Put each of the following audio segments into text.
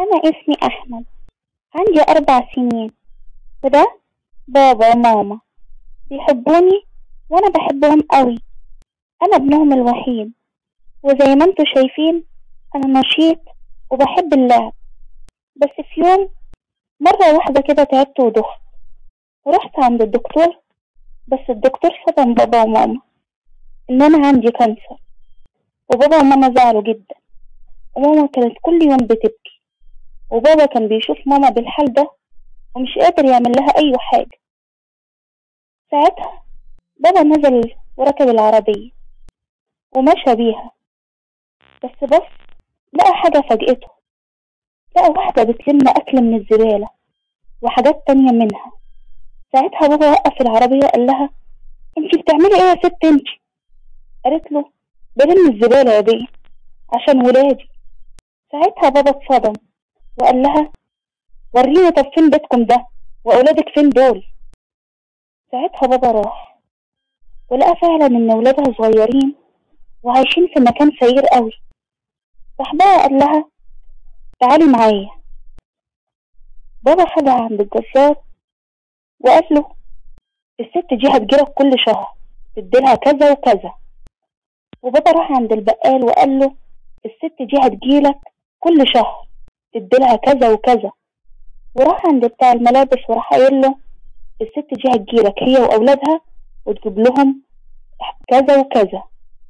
أنا اسمي أحمد عندي أربع سنين وده بابا وماما بيحبوني وأنا بحبهم قوي أنا ابنهم الوحيد وزي ما انتوا شايفين أنا نشيط وبحب اللعب بس في يوم مرة واحدة كده تعبت ودخت ورحت عند الدكتور بس الدكتور صدم بابا وماما إن أنا عندي كانسر وبابا وماما زعلوا جدا وماما كانت كل يوم بتبكي وبابا كان بيشوف ماما بالحال ده ومش قادر يعمل لها أي حاجة ساعتها بابا نزل وركب العربية ومشى بيها بس بص لقى حاجة فاجئته لقى واحدة بتلم أكل من الزبالة وحاجات تانية منها ساعتها بابا وقف العربية وقال لها انتي بتعملي ايه يا ست انتي قالت له بلم الزبالة يا بيه عشان ولادي ساعتها بابا اتصدم وقال لها وريني طب فين بيتكم ده وأولادك فين دول ساعتها بابا راح ولقى فعلا إن ولادها صغيرين وعايشين في مكان فقير قوي راح بقى قال لها تعالي معايا بابا خدها عند الجزار وقال له الست دي هتجيلك كل شهر تديلها كذا وكذا وبابا راح عند البقال وقال له الست دي هتجيلك كل شهر تديلها كذا وكذا وراح عند بتاع الملابس وراح قايل له الست دي هتجيلك هي واولادها وتجيب لهم كذا وكذا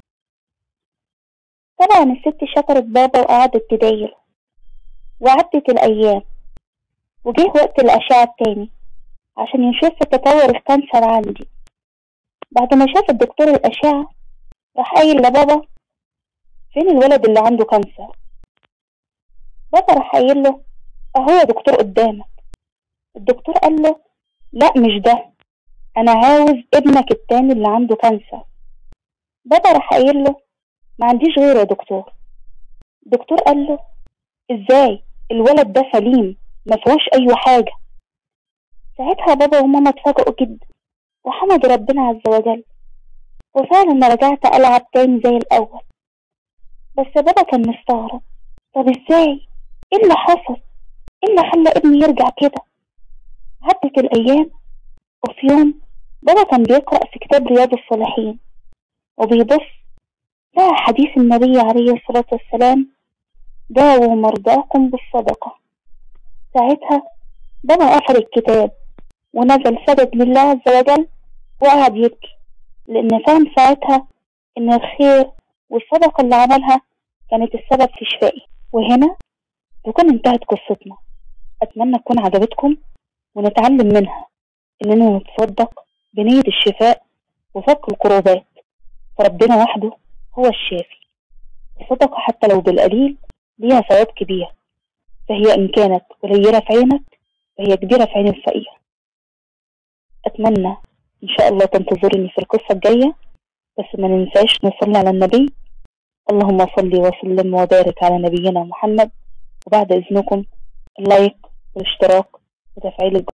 طبعا الست شكرت بابا وقعدت تداير وعدت الايام وجه وقت الاشعه التاني عشان يشوف تطور الكانسر عندي بعد ما شاف الدكتور الاشعه راح قايل لبابا فين الولد اللي عنده كانسر بابا راح قايل له اهو يا دكتور قدامك الدكتور قال له لا مش ده انا عاوز ابنك التاني اللي عنده كانسر بابا راح قايل له ما عنديش غيره يا دكتور الدكتور قال له ازاي الولد ده سليم ما فيهوش اي حاجه ساعتها بابا وماما اتفاجئوا جدا وحمدوا ربنا عز وجل وفعلا رجعت العب تاني زي الاول بس بابا كان مستغرب طب ازاي ايه اللي حصل ايه اللي خلى ابني يرجع كده عدت الايام وفي يوم بابا كان بيقرا في كتاب رياض الصالحين وبيبص لقى حديث النبي عليه الصلاه والسلام داووا مرضاكم بالصدقه ساعتها بابا قفل الكتاب ونزل سجد لله عز وجل وقعد يبكي لأن فهم ساعتها إن الخير والصدقة اللي عملها كانت السبب في شفائي وهنا تكون انتهت قصتنا أتمنى تكون عجبتكم ونتعلم منها إننا نتصدق بنية الشفاء وفك الكروبات فربنا وحده هو الشافي الصدقة حتى لو بالقليل ليها ثواب كبير فهي إن كانت قليلة في عينك فهي كبيرة في عين الفقير أتمنى إن شاء الله تنتظرني في القصة الجاية بس ما ننساش نصلي على النبي اللهم صل وسلم وبارك على نبينا محمد وبعد إذنكم اللايك والاشتراك وتفعيل الجرس